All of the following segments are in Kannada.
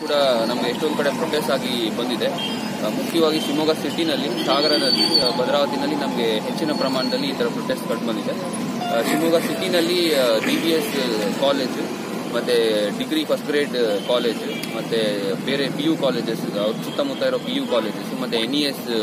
ಕೂಡ ನಮಗೆ ಎಷ್ಟೊಂದು ಕಡೆ ಪ್ರೊಟೆಸ್ಟ್ ಆಗಿ ಬಂದಿದೆ ಆ, ಮುಖ್ಯವಾಗಿ ಶಿವಮೊಗ್ಗ ಸಿಟಿನಲ್ಲಿ ಸಾಗರದಲ್ಲಿ ಆ, ಭದ್ರಾವತಿನಲ್ಲಿ ನಮಗೆ ಹೆಚ್ಚಿನ ಪ್ರಮಾಣದಲ್ಲಿ ಈ ಥರ ಪ್ರೊಟೆಸ್ಟ್ ಕಂಡು ಬಂದಿದೆ ಆ, ಶಿವಮೊಗ್ಗ ಸಿಟಿನಲ್ಲಿ ಡಿ ಬಿ ಎಸ್ ಕಾಲೇಜು ಮತ್ತೆ ಡಿಗ್ರಿ ಫಸ್ಟ್ ಗ್ರೇಡ್ ಕಾಲೇಜ್ ಮತ್ತೆ ಬೇರೆ ಪಿ ಯು ಕಾಲೇಜಸ್ ಸುತ್ತಮುತ್ತ ಇರೋ ಪಿ ಯು ಕಾಲೇಜಸ್ ಮತ್ತೆ N E S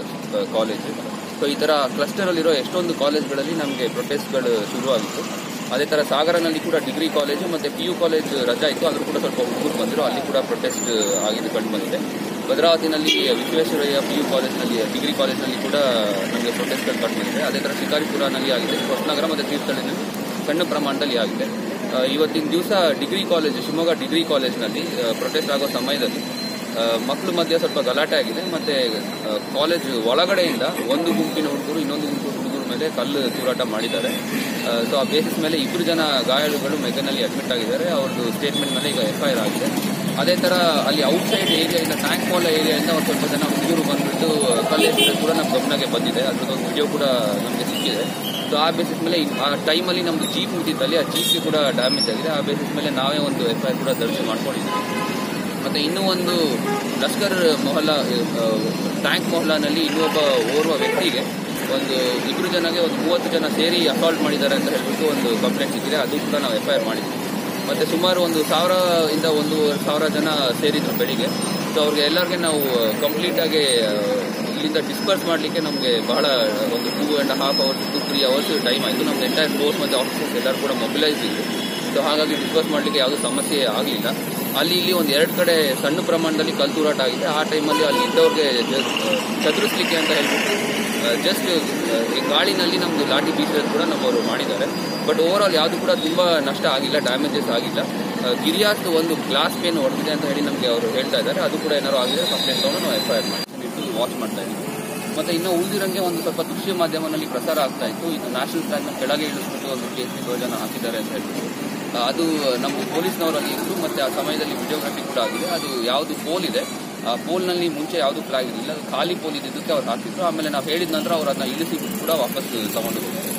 college so ಈ ತರ ಕ್ಲಸ್ಟರ್ ಅಲ್ಲಿರೋ ಎಷ್ಟೊಂದು ಕಾಲೇಜ್ಗಳಲ್ಲಿ ನಮಗೆ ಪ್ರೊಟೆಸ್ಟ್ಗಳು ಶುರುವಾಗಿತ್ತು ಅದೇ ತರ ಸಾಗರನಲ್ಲಿ ಕೂಡ ಡಿಗ್ರಿ ಕಾಲೇಜು ಮತ್ತೆ ಪಿ ಯು ಕಾಲೇಜ್ ರಜಾ ಇತ್ತು ಅದ್ರೂ ಕೂಡ ಸ್ವಲ್ಪ ಹುಡುಗರು ಬಂದರು ಅಲ್ಲಿ ಕೂಡ ಪ್ರೊಟೆಸ್ಟ್ ಆಗಿದ್ದು ಕಂಡು ಬಂದಿದೆ ಭದ್ರಾವತಿನಲ್ಲಿ ವಿಶ್ವೇಶ್ವರಯ್ಯ ಪಿ ಯು ಕಾಲೇಜ್ನಲ್ಲಿ ಡಿಗ್ರಿ ಕಾಲೇಜ್ನಲ್ಲಿ ಕೂಡ ನಮಗೆ ಪ್ರೊಟೆಸ್ಟ್ಗಳು ಕಂಡು ಬಂದಿದೆ ಅದೇ ತರ ಶಿಕಾರಿಪುರನಲ್ಲಿ ಆಗಿದೆ ಹೊಸನಗರ ಮತ್ತೆ ತೀರ್ಥಹಳ್ಳಿನಲ್ಲಿ ಸಣ್ಣ ಪ್ರಮಾಣದಲ್ಲಿ ಆಗಿದೆ ಆ, ಇವತ್ತಿನ ದಿವಸ ಡಿಗ್ರಿ ಕಾಲೇಜ್ ಶಿವಮೊಗ್ಗ ಡಿಗ್ರಿ ಕಾಲೇಜ್ನಲ್ಲಿ ಪ್ರೊಟೆಸ್ಟ್ ಆಗೋ ಸಮಯದಲ್ಲಿ ಮಕ್ಕಳ ಮಧ್ಯೆ ಸ್ವಲ್ಪ ಗಲಾಟೆ ಆಗಿದೆ ಮತ್ತೆ ಆ, ಕಾಲೇಜ್ ಒಳಗಡೆಯಿಂದ ಒಂದು ಗುಂಪಿನ ಹುಡುಗರು ಇನ್ನೊಂದು ಗುಂಪು ಹುಡುಗರ ಮೇಲೆ ಕಲ್ಲು ತೂರಾಟ ಮಾಡಿದ್ದಾರೆ ಸೊ ಆ ಬೇಸಿಸ್ ಮೇಲೆ ಇಬ್ಬರು ಜನ ಗಾಯಾಳುಗಳು ಮೆಗನಲ್ಲಿ ಅಡ್ಮಿಟ್ ಆಗಿದ್ದಾರೆ ಅವ್ರದ್ದು ಸ್ಟೇಟ್ಮೆಂಟ್ ಮೇಲೆ ಈಗ ಎಫ್ಐಆರ್ ಆಗಿದೆ ಅದೇ ತರ ಅಲ್ಲಿ ಔಟ್ಸೈಡ್ ಏರಿಯಾಯಿಂದ ಟ್ಯಾಂಕ್ ಮಾಲ್ ಏರಿಯಾದಿಂದ ಒಂದು ಸ್ವಲ್ಪ ಜನ ಹುಡುಗರು ಬಂದ್ಬಿಟ್ಟು ಕಲ್ಲು ಎಸೆದು ಕೂಡ ನಮ್ಮ ಗಮನಕ್ಕೆ ಬಂದಿದೆ ಅದ್ರದ್ದೊಂದು ವಿಡಿಯೋ ಕೂಡ ನಮಗೆ ಸಿಕ್ಕಿದೆ ಸೊ ಆ ಬೇಸಿಸ್ ಮೇಲೆ ಈ- ಆ ಟೈಮಲ್ಲಿ ನಮ್ದು ಜೀಪ್ ನಿಂತಿತ್ತಲ್ಲಿ ಆ ಜೀಪ್ಗೆ ಕೂಡ ಡ್ಯಾಮೇಜ್ ಆಗಿದೆ ಆ ಬೇಸಿಸ್ ಮೇಲೆ ನಾವೇ ಒಂದು ಎಫ್ಐಆರ್ ಕೂಡ ದರ್ಜ್ ಮಾಡ್ಕೊಂಡಿದ್ದೀವಿ ಮತ್ತೆ ಇನ್ನೂ ಒಂದು ಲಷ್ಕರ್ ಮೊಹಲ್ಲಾ ಆ, ಟ್ಯಾಂಕ್ ಮೊಹಲ್ಲಾನಲ್ಲಿ ಇನ್ನೊಬ್ಬ ಓರ್ವ ವ್ಯಕ್ತಿಗೆ ಒಂದು ಇಬ್ಬರು ಜನಗೆ ಒಂದು ಮೂವತ್ತು ಜನ ಸೇರಿ ಅಸಾಲ್ಟ್ ಮಾಡಿದ್ದಾರೆ ಅಂತ ಹೇಳ್ಬಿಟ್ಟು ಒಂದು ಕಂಪ್ಲೇಂಟ್ ಸಿಕ್ಕಿದೆ ಅದು ಕೂಡ ನಾವು ಎಫ್ಐಆರ್ ಮಾಡಿದ್ವಿ ಮತ್ತೆ ಸುಮಾರು ಒಂದು ಸಾವಿರ ಇಂದ ಒಂದು ಸಾವಿರ ಜನ ಸೇರಿದ್ರು ಬೆಳಿಗ್ಗೆ ಸೊ ಅವ್ರಿಗೆ ಎಲ್ಲರಿಗೆ ನಾವು ಕಂಪ್ಲೀಟ್ ಆಗಿ ಆ, ಇಲ್ಲಿಂದ ಡಿಸ್ಪರ್ಸ್ ಮಾಡಲಿಕ್ಕೆ ನಮಗೆ ಬಹಳ ಒಂದು two and half hours to three hours time ಆಯಿತು ನಮ್ದು ಎಂಟೈರ್ ಫೋರ್ಸ್ ಮತ್ತು ಆಫೀಸರ್ಸ್ ಎಲ್ಲರೂ ಕೂಡ ಮೊಬಿಲೈಸ್ ಇದ್ರು ಸೊ ಹಾಗಾಗಿ ಡಿಸ್ಕಸ್ ಮಾಡಲಿಕ್ಕೆ ಯಾವುದೂ ಸಮಸ್ಯೆ ಆಗಲಿಲ್ಲ ಅಲ್ಲಿ ಇಲ್ಲಿ ಒಂದು ಎರಡು ಕಡೆ ಸಣ್ಣ ಪ್ರಮಾಣದಲ್ಲಿ ಕಲ್ ತೂರಾಟ ಆಗಿದೆ ಆ ಟೈಮಲ್ಲಿ ಅಲ್ಲಿ ಇದ್ದವ್ರಿಗೆ ಜ- ಚದುರಿಸ್ಲಿಕ್ಕೆ ಅಂತ ಹೇಳ್ಬಿಟ್ಟು ಜಸ್ಟ್ ಗಾಳಿನಲ್ಲಿ ನಮ್ದು ಲಾಠಿ ಬೀಸೋದು ಕೂಡ ನಮ್ಮವರು ಮಾಡಿದ್ದಾರೆ ಬಟ್ ಓವರ್ ಆಲ್ ಯಾವುದು ಕೂಡ ತುಂಬಾ ನಷ್ಟ ಆಗಿಲ್ಲ ಡ್ಯಾಮೇಜಸ್ ಆಗಿಲ್ಲ ಆ, ಗಿರಿಯಾಸ್ದು ಒಂದು ಗ್ಲಾಸ್ ಪೇನ್ ಹೊಡೆದಿದೆ ಅಂತ ಹೇಳಿ ನಮಗೆ ಅವರು ಹೇಳ್ತಾ ಇದ್ದಾರೆ ಅದು ಕೂಡ ಏನಾದ್ರು ಆಗಿದೆ ಕಂಪ್ಲೇಂಟ್ ತಗೊಂಡು ನಾವು ಎಫ್ಐಆರ್ ಮಾಡಿ ಇಟ್ಟು ವಾಚ್ ಮಾಡ್ತಾ ಇದ್ದೀವಿ ಮತ್ತೆ ಇನ್ನು ಉಳಿದಿರಂಗೆ ಒಂದು ಸ್ವಲ್ಪ ದೃಶ್ಯ ಮಾಧ್ಯಮದಲ್ಲಿ ಪ್ರಸಾರ ಆಗ್ತಾ ಇತ್ತು ಇದು ನ್ಯಾಷನಲ್ ಫ್ಲಾಗ್ ನ ಕೆಳಗೆ ಇಳಿಸ್ಬಿಟ್ಟು ಒಂದು ಕೇಸರಿ ಧ್ವಜನ ಹಾಕಿದ್ದಾರೆ ಅಂತ ಹೇಳ್ಬಿಟ್ಟು ಆ, ಅದು ನಮ್ಮ ಪೊಲೀಸ್ನವರು ಅಲ್ಲಿ ಇತ್ತು ಮತ್ತೆ ಆ ಸಮಯದಲ್ಲಿ ವಿಡಿಯೋಗ್ರಫಿ ಕೂಡ ಆಗಿದೆ ಅದು ಯಾವುದು ಪೋಲ್ ಇದೆ ಆ ಪೋಲ್ನಲ್ಲಿ ಮುಂಚೆ ಯಾವುದು ಫ್ಲಾಗ್ ಇರಲಿಲ್ಲ ಅದು ಖಾಲಿ ಪೋಲ್ ಇದ್ದಿದ್ದಕ್ಕೆ ಅವ್ರು ಹಾಕಿದ್ರು ಆಮೇಲೆ ನಾವು ಹೇಳಿದ ನಂತರ ಅವ್ರು ಅದನ್ನ ಇಳಿಸಿ ಕೂಡ ವಾಪಸ್ ತಗೊಂಡು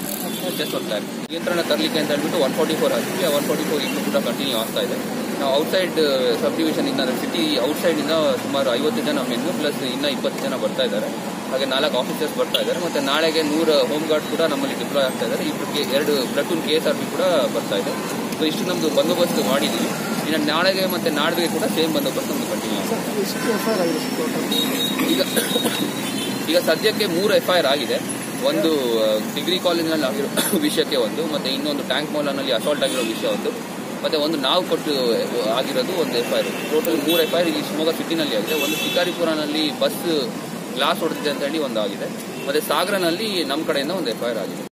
ಜಸ್ಟ್ ಒಂದು ಫ್ಲಾಗ್ ನಿಯಂತ್ರಣ ತರಲಿಕ್ಕೆ ಅಂತ ಹೇಳ್ಬಿಟ್ಟು ಒನ್ ಫಾರ್ಟಿ ಫೋರ್ ಹಾಕಿದ್ವಿ ಒನ್ ಫಾರ್ಟಿ ಫೋರ್ ಇನ್ನೂ ಕೂಡ ಕಂಟಿನ್ಯೂ ಆಗ್ತಾ ಇದೆ ನಾವು ಔಟ್ಸೈಡ್ ಸಬ್ ಡಿವಿಷನ್ ಇಂದ ಸಿಟಿ ಔಟ್ಸೈಡ್ ಇಂದ ಸುಮಾರು ಐವತ್ತು ಜನ ಮೆನ್ನು ಪ್ಲಸ್ ಇನ್ನ ಇಪ್ಪತ್ತು ಜನ ಬರ್ತಾ ಇದ್ದಾರೆ ಹಾಗೆ ನಾಲ್ಕು ಆಫೀಸರ್ಸ್ ಬರ್ತಾ ಇದ್ದಾರೆ ಮತ್ತೆ ನಾಳೆಗೆ ನೂರು ಹೋಮ್ ಗಾರ್ಡ್ ಕೂಡ ನಮ್ಮಲ್ಲಿ ಡಿಪ್ಲಾಯ್ ಆಗ್ತಾ ಇದ್ದಾರೆ ಇಬ್ಬರು ಕೆ- ಎರಡು platoon K S R P ಕೂಡ ಬರ್ತಾ ಇದೆ ಸೊ ಇಷ್ಟು ನಮ್ದು ಬಂದೋಬಸ್ತ್ ಮಾಡಿದ್ದೀವಿ ಇನ್ನು ನಾಳೆಗೆ ಮತ್ತೆ ನಾಡ್ದಿಗೆ ಕೂಡ ಸೇಮ್ ಬಂದೋಬಸ್ತ್ ನಮ್ದು ಕಂಟಿನ್ಯೂ ಆಗುತ್ತೆ ಎಷ್ಟು ಎಫ್ಐಆರ್ ಆಗಿದೆ ಸರ್ ಟೋಟಲ್ ಈಗ ಈಗ ಸದ್ಯಕ್ಕೆ ಮೂರು ಎಫ್ಐಆರ್ ಆಗಿದೆ ಒಂದು ಡಿಗ್ರಿ ಕಾಲೇಜಿನಲ್ಲಿ ಆಗಿರೋ ವಿಷಯಕ್ಕೆ ಒಂದು ಮತ್ತೆ ಇನ್ನೊಂದು ಟ್ಯಾಂಕ್ ಮೌಲಾನಲ್ಲಿ ಅಸಾಲ್ಟ್ ಆಗಿರೋ ವಿಷಯ ಒಂದು ಮತ್ತೆ ಒಂದು ನಾವು ಕೊಟ್ಟು ಆಗಿರೋದು ಒಂದು ಎಫ್ಐಆರ್ ಟೋಟಲ್ ಮೂರು ಎಫ್ಐಆರ್ ಇಲ್ಲಿ ಶಿವಮೊಗ್ಗ ಸಿಟಿನಲ್ಲಿ ಆಗಿದೆ ಒಂದು ಶಿಕಾರಿಪುರನಲ್ಲಿ ಬಸ್ ಗ್ಲಾಸ್ ಹೊಡೆದಿದೆ ಅಂತ ಹೇಳಿ ಒಂದು ಆಗಿದೆ ಮತ್ತೆ ಸಾಗರನಲ್ಲಿ ನಮ್ಮ ಕಡೆಯಿಂದ ಒಂದು ಎಫ್ಐಆರ್ ಆಗಿದೆ